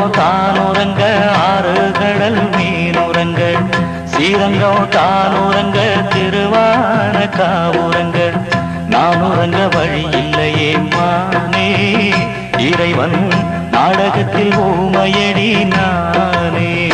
தானுறங்க ஆறு கடல் மீனுறங்க ஸ்ரீரங்கம் தானுறங்க திருவான காவுறங்க நான் உறங்க வழி இல்லையே மானே இறைவன் நாடகத்தில் ஊமையடி நானே